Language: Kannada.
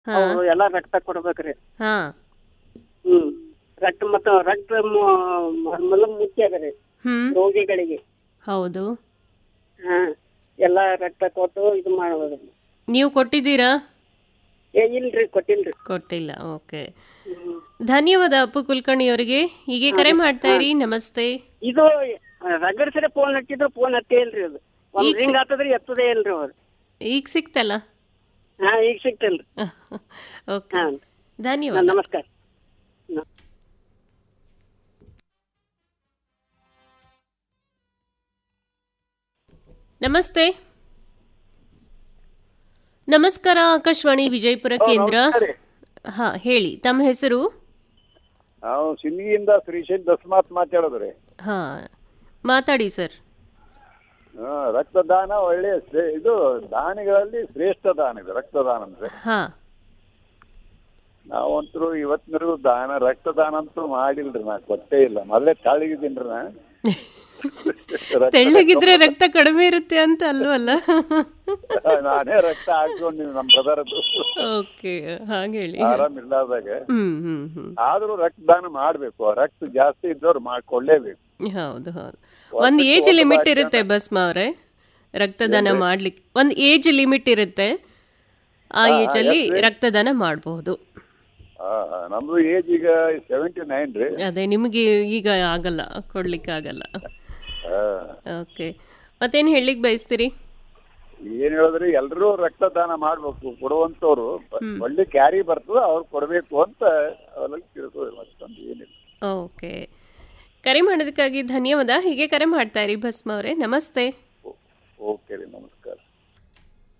ಹಾ. ಅವ್ರು ಎಲ್ಲ ರಕ್ತ ಕೊಡ್ಬೇಕ್ರಿ ಹಾ ಹ್ಮ್ ರಕ್ತ ಮತ್ತು ರಕ್ತ ಮು- ಮೊದಲು ಮುಖ್ಯ ಅದ ರೀ ಹ್ಮ್ ರೋಗಿಗಳಿಗೆ ಹೌದು ಹಾ ಎಲ್ಲ ರಕ್ತ ಕೊಟ್ಟು ಇದು ಮಾಡ್ಬೋದು ನೀವು ಕೊಟ್ಟಿದ್ದೀರಾ ಏ ಇಲ್ರಿ ಕೊಟ್ಟಿಲ್ರಿ ಕೊಟ್ಟಿಲ್ಲ ಓಕೆ ಹ್ಮ್. ಧನ್ಯವಾದ ಅಪ್ಪು ಕುಲಕರ್ಣಿ ಅವರಿಗೆ ಹೀಗೆ ಕರೆ ಮಾಡ್ತಾ ಇರಿ ನಮಸ್ತೆ ಇದು ರಗಡ್ ಸರಿ ಫೋನ್ ಹಚ್ಚಿದ್ರು ಫೋನ್ ಹತ್ತೇ ಇಲ್ರಿ ಅದು ಒಂದ್ ಈಗ ರಿಂಗ್ ಆಗ್ತದ್ರಿ ಎತ್ತದೇ ಇಲ್ರಿ ಅವ್ರು ಈಗ ಸಿಕ್ತಲ್ಲ ಹಾ ಈಗ ಸಿಗ್ತಿಲ್ರಿ ಓಕೆ ಹಾ ಧನ್ಯವಾದ ನಮಸ್ಕಾರ ನ- ನಮಸ್ತೆ ನಮಸ್ಕಾರ ಆಕಾಶವಾಣಿ ವಿಜಯಪುರ ಕೇಂದ್ರ ಹಾ ಹೇಳಿ ತಮ್ಮ ಹೆಸರು ನಾವು ಸಿಂಧಿಯಿಂದ ಶ್ರೀಶೈಲ್ ದಸ್ಮಾತ್ ಮಾತಾಡೋದ್ರಿ ಹಾ ಮಾತಾಡಿ ಸರ್ ಹಾ, ರಕ್ತದಾನ ಒಳ್ಳೆ ಶ್ರೇ- ಇದು ದಾನಿಗಳಲ್ಲಿ ಶ್ರೇಷ್ಠ ದಾನ ಇದು ರಕ್ತದಾನ ಅಂದ್ರೆ ಹಾ ನಾವಂತರೂ ಇವತ್ತಿನವರೆಗೂ ದಾನ ರಕ್ತದಾನ ಅಂತೂ ಮಾಡಿಲ್ರಿ ನಾ ಕೊಟ್ಟೇ ಇಲ್ಲ ಮೊದಲೇ ತಾಳಿಗಿದ್ದೀನ್ರಿ ನಾ ರಕ್ತ- ತೆಳ್ಳಗಿದ್ರೆ ರಕ್ತ ಕಡಿಮೆ ಇರುತ್ತೆ ಅಂತ ಅಲ್ವಲ್ಲ ನಾನೇ ರಕ್ತ ಹಾಕೊಂಡಿನಿ ನಮ್ಮ ಬ್ರದರ್ದು ಓಕೆ ಹಾಗೆ ಹೇಳಿ ಆರಾಮಿಲ್ಲದಾಗ ಹ್ಮ್ ಹ್ಮ್ ಹ್ಮ್ ಆದ್ರೂ ರಕ್ತದಾನ ಮಾಡ್ಬೇಕು ರಕ್ತ ಜಾಸ್ತಿ ಇದ್ದವ್ರು ಮಾಡ್ಕೊಳ್ಳೇಬೇಕು ಹೌದು ಹೌದು ಒಂದು ಏಜ್ ಲಿಮಿಟ್ ಇರುತ್ತೆ ಭಸ್ಮ ಅವರೇ ರಕ್ತದಾನ ಮಾಡ್ಲಿಕ್ಕೆ ಒಂದು ಏಜ್ ಲಿಮಿಟ್ ಇರುತ್ತೆ ಆ ಏಜ್ ಅಲ್ಲಿ ರಕ್ತದಾನ ಮಾಡಬಹುದು ಹಾ ಹಾ. ನಮ್ದು ಏಜ್ ಈಗ ಸೆವೆಂಟಿ ನೈನ್ ರೀ ಅದೇ ನಿಮಗೆ ಈಗ ಆಗಲ್ಲ ಕೊಡ್ಲಿಕ್ಕೆ ಆಗಲ್ಲ ಹಾ ಓಕೆ ಮತ್ತೇನು ಹೇಳಲಿಕ್ಕೆ ಬಯಸ್ತೀರಿ ಏನ್ ಹೇಳಿದ್ರಿ ಎಲ್ರೂ ರಕ್ತದಾನ ಮಾಡ್ಬೇಕು ಕೊಡುವಂತವ್ರು ಒಳ್ಳೆ ಕ್ಯಾರಿ ಬರ್ತದ ಅವ್ರು ಕೊಡ್ಬೇಕು ಅಂತ ಅವರಲ್ಲಿ ತಿಳ್ಕೊಳ್ಳಿ ಮತ್ತೊಂದು ಏನಿಲ್ಲ ಓಕೆ ಕರೆ ಮಾಡೋದಕ್ಕಾಗಿ ಧನ್ಯವಾದ ಹೀಗೆ ಕರೆ ಮಾಡ್ತಾ ಇರಿ ಭಸ್ಮ ಅವರೇ ನಮಸ್ತೆ ಓಕೆ ರೀ ನಮಸ್ಕಾರ